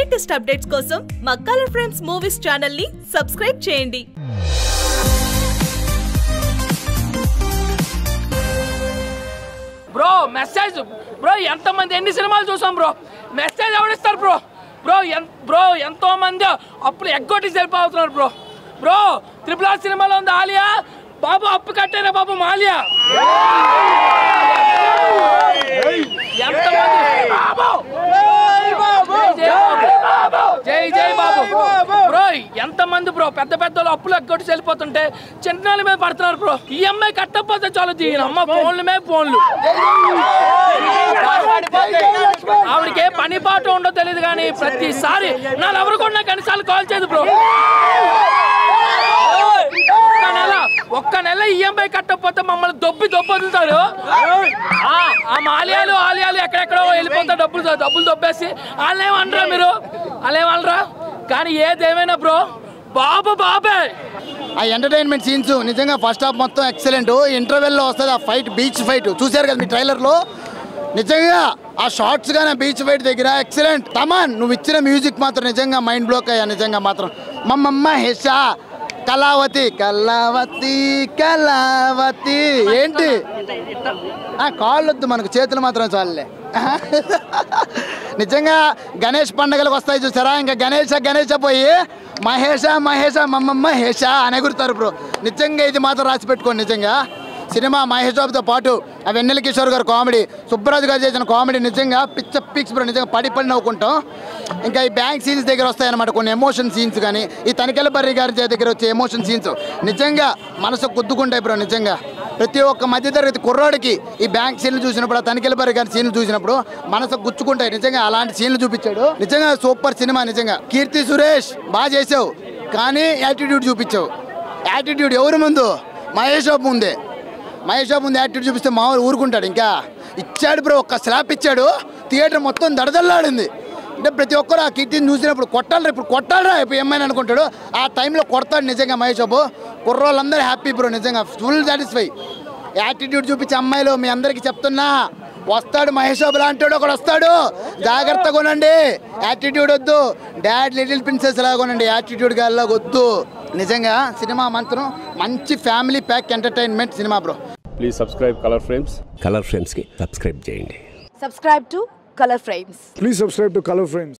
Latest updates కోసం మా colour friends movies channel ని సబ్స్క్రైబ్ చేయండి బ్రో మెసేజ్ బ్రో ఎంతమంది ఎన్ని సినిమాలు చూసాం బ్రో మెసేజ్ ఎవడిస్తారు బ్రో బ్రో ఎన్ బ్రో ఎంతో మంది అప్పుడు ఎగ్గొట్టి వెళ్ళిపోతున్నారు బ్రో బ్రో త్రిపుల్ ఆర్ సినిమాలో ఉంది ఆలియా బాబు అప్పు కట్టేనా బాబు మాలియా ఎంతమంది జై జై బాబు బ్రో ఎంతమంది బ్రో పెద్ద పెద్ద అప్పులు ఎగ్గొట్టి వెళ్ళిపోతుంటే చిన్నల మీద పడుతున్నారు బ్రో ఈఎంఐ కట్టకపోతే చాలు దీని అమ్మ ఫోన్ల మీద ఫోన్లు ఆవిడకి ఏ పని పాట ఉండో తెలియదు కానీ ప్రతిసారి నా ఎవరు కూడా నాకు ఎన్నిసార్లు కాల్ చేయదు బ్రో ఒక్క నెల ఒక్క నెల ఈఎంఐ కట్టకపోతే మమ్మల్ని దొబ్బి దొబ్బి వదులుతారు ఆ, ఆ మాల్యాలు ఆలయాలు ఎక్కడెక్కడో వెళ్ళిపోతారు డబ్బులు డబ్బులు దొబ్బేసి వాళ్ళేమనరా మీరు వాళ్ళేమనరా కానీ ఏదేమైనా బ్రో బాబు బాబే ఆ ఎంటర్టైన్మెంట్ సీన్స్ నిజంగా ఫస్ట్ హాఫ్ మొత్తం ఎక్సలెంట్ ఇంటర్వెల్లో వస్తుంది ఆ ఫైట్ బీచ్ ఫైట్ చూశారు కదా మీ ట్రైలర్లో నిజంగా ఆ షార్ట్స్ కానీ బీచ్ ఫైట్ దగ్గర ఎక్సలెంట్ తమాన్ నువ్వు ఇచ్చిన మ్యూజిక్ మాత్రం నిజంగా మైండ్ బ్లోక్ అయ్యా నిజంగా మాత్రం మమ్మమ్మ హెషా కళావతి కళావతి కళావతి ఏంటి ఆ, కాళ్ళు వద్దు మనకు చేతులు మాత్రం చాలులే నిజంగా గణేష్ పండుగలకు వస్తాయి చూసారా ఇంకా గణేష గణేష పోయి మహేష మహేష మమ్మమ్మ హేష అని ఎగురుతారు బ్రో నిజంగా ఇది మాత్రం రాసి పెట్టుకోండి నిజంగా సినిమా మహేష్ బాబుతో పాటు ఆ వెన్నెల కిషోర్ గారు కామెడీ సుబ్బరాజు గారు చేసిన కామెడీ నిజంగా పిచ్చ పిక్స్ బ్రో నిజంగా పడి పడి నవ్వుకుంటాం ఇంకా ఈ బ్యాంక్ సీన్స్ దగ్గర వస్తాయన్నమాట కొన్ని ఎమోషన్ సీన్స్ కానీ ఈ తనికెల బర్రి గారి దగ్గర వచ్చే ఎమోషన్ సీన్స్ నిజంగా మనసు గుద్దుకుంటాయి బ్రో నిజంగా ప్రతి ఒక్క మధ్యతరగతి కుర్రాడికి ఈ బ్యాంక్ సీన్లు చూసినప్పుడు ఆ తనిఖీల బరి గారి సీన్లు చూసినప్పుడు మనసు గుచ్చుకుంటాయి నిజంగా అలాంటి సీన్లు చూపించాడు నిజంగా సూపర్ సినిమా నిజంగా కీర్తి సురేష్ బాగా చేసావు కానీ యాటిట్యూడ్ చూపించావు యాటిట్యూడ్ ఎవరి ముందు మహేష్ బాబు ముందే మహేష్ బాబు ముందు యాటిట్యూడ్ చూపిస్తే మామూలు ఊరుకుంటాడు ఇంకా ఇచ్చాడు బ్రో ఒక్క స్లాప్ ఇచ్చాడు థియేటర్ మొత్తం దడదల్లాడింది అంటే ప్రతి ఒక్కరు ఆ కీర్తిని చూసినప్పుడు కొట్టాలరా ఇప్పుడు కొట్టాలరా ఇప్పుడు ఏమైనా అనుకుంటాడు ఆ టైంలో కొడతాడు నిజంగా మహేష్ బాబు కుర్రోళ్ళందరూ హ్యాపీ బ్రో నిజంగా ఫుల్ సాటిస్ఫై యాటిట్యూడ్ చూపించే అమ్మాయిలు మీ అందరికీ చెప్తున్నా వస్తాడు మహేష్ బాబు లాంటి ఒకడు వస్తాడు జాగ్రత్తగా కొనండి యాటిట్యూడ్ వద్దు డాడ్ లిటిల్ ప్రిన్సెస్ లాగా కొనండి యాటిట్యూడ్ గాల్లా వద్దు నిజంగా సినిమా మాత్రం మంచి ఫ్యామిలీ ప్యాక్ ఎంటర్టైన్మెంట్ సినిమా bro please subscribe colour frames colour ఫ్రేమ్స్కి సబ్స్క్రైబ్ చేయండి subscribe to color frames Please subscribe to Color Frames.